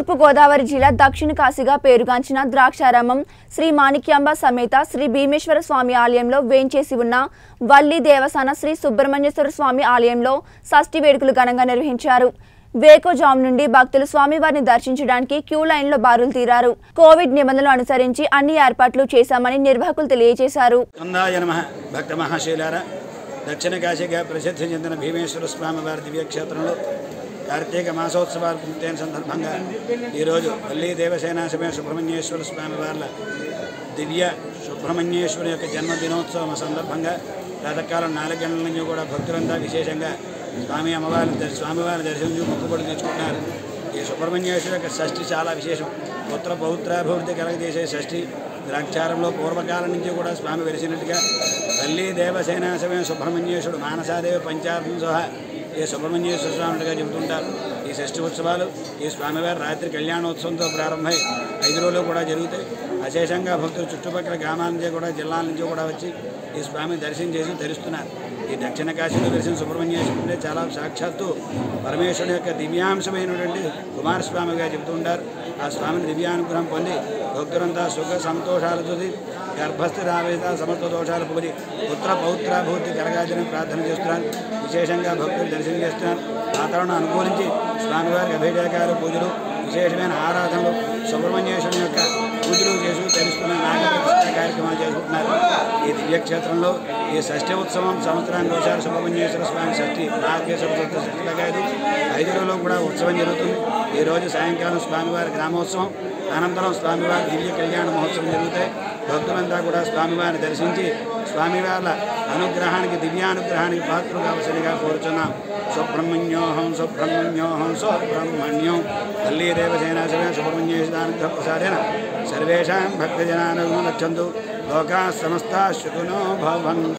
తూర్పుగోదావరి జిల్లా దక్షిణ కాశీగా పేరుగాంచిన ద్రాక్షారామం శ్రీ మాణిక్యాంబ సమేత శ్రీ భీమేశ్వర స్వామి ఆలయంలో వేంచేసి ఉన్న వల్లి దేవసాన శ్రీ సుబ్రహ్మణ్యేశ్వర స్వామి ఆలయంలో షష్ఠి వేడుకలు ఘనంగా నిర్వహించారు వేకోజాం నుండి భక్తులు స్వామివారిని దర్శించడానికి క్యూ లైన్లో బారులు తీరారు కోవిడ్ నిబంధనలు అనుసరించి అన్ని ఏర్పాట్లు చేశామని నిర్వాహకులు తెలియజేశారు కందాయ నమ భక్త మహాశైలార దక్షిణ కాశీగా ప్రసిద్ధి చెందిన భీమేశ్వర స్వామి వారి దివ్యక్షేత్రంలో కార్తీక మాసోత్సవాలు పూర్తయిన సందర్భంగా ఈరోజు వల్లీ దేవసేన సమేత సుబ్రహ్మణ్యేశ్వర స్వామి వార్ల దివ్య సుబ్రహ్మణ్యేశ్వరి యొక్క జన్మదినోత్సవం సందర్భంగా ప్రాతకాలం నాలుగు గంటల నుంచి కూడా భక్తులంతా విశేషంగా స్వామి అమ్మవారిని దర్శ- స్వామివారిని దర్శించి మొక్కుబడి తెచ్చుకుంటున్నారు ఈ సుబ్రహ్మణ్యేశ్వరి యొక్క షష్ఠి చాలా విశేషం పుత్ర పౌత్రాభివృద్ధి కలగజేసే షష్ఠి ద్రాక్షారంలో పూర్వకాలం నుంచి కూడా స్వామి వెలిసినట్టుగా తల్లి దేవసేన సమయం సుబ్రహ్మణ్యేశ్వరుడు మానసాదేవి పంచార్థం సహా ఈ సుబ్రహ్మణ్యేశ్వర స్వామిగా చెబుతుంటారు ఈ షష్ఠి ఉత్సవాలు ఈ స్వామివారి రాత్రి కళ్యాణోత్సవంతో ప్రారంభమై ఐదు రోజులు కూడా జరుగుతాయి అశేషంగా భక్తులు చుట్టుపక్కల గ్రామాల నుంచి కూడా జిల్లాల నుంచి కూడా వచ్చి ఈ స్వామిని దర్శనం చేసి ధరిస్తున్నారు ఈ దక్షిణ కాశీలో వెలిసిన సుబ్రహ్మణ్యేశ్వరుడు అంటే చాలా సాక్షాత్తు పరమేశ్వరుని యొక్క దివ్యాంశమైనటువంటి కుమారస్వామిగా చెబుతూ ఉంటారు ఆ స్వామిని దివ్యానుగ్రహం పొంది భక్తులంతా సుఖ సంతోషాలతో గర్భస్థ రావేద సమస్త దోషాలు పోయి పుత్ర పౌత్రాభూతి కలగాలని ప్రార్థన చేస్తున్నారు విశేషంగా భక్తులు దర్శనం చేస్తున్నారు వాతావరణం అనుకూలించి స్వామివారికి అభిషేకాలు పూజలు విశేషమైన ఆరాధనలు సుబ్రహ్మణ్యేశ్వరుని యొక్క పూజలు చేసి తెలుస్తున్న నాగప్రతిష్ఠ కార్యక్రమాలు చేసుకుంటున్నారు ఈ దివ్యక్షేత్రంలో ఈ షష్ఠి ఉత్సవం సంవత్సరానికి ఒకసారి సుబ్రహ్మణ్యేశ్వర స్వామి షష్ఠి నాగేశ్వర సప్త షష్ఠి కాదు ఐదు రోజులు కూడా ఉత్సవం జరుగుతుంది ఈ రోజు సాయంకాలం స్వామివారి గ్రామోత్సవం అనంతరం స్వామివారి దివ్య కళ్యాణ మహోత్సవం జరుగుతాయి భక్తులంతా కూడా స్వామివారిని దర్శించి స్వామివార్ల అనుగ్రహానికి దివ్యానుగ్రహానికి పాత్రలు కావలసినగా కోరుచున్నాం సుబ్రహ్మణ్యోహం సుబ్రహ్మణ్యోహం సుబ్రహ్మణ్యం తల్లి దేవసేన శివ సుబ్రహ్మణ్యేశ్వరానుగ్రహ ప్రసాదేన సర్వేషాం భక్తజనానుగం లక్షంతు లోకా సమస్తా శుకునో భవంతు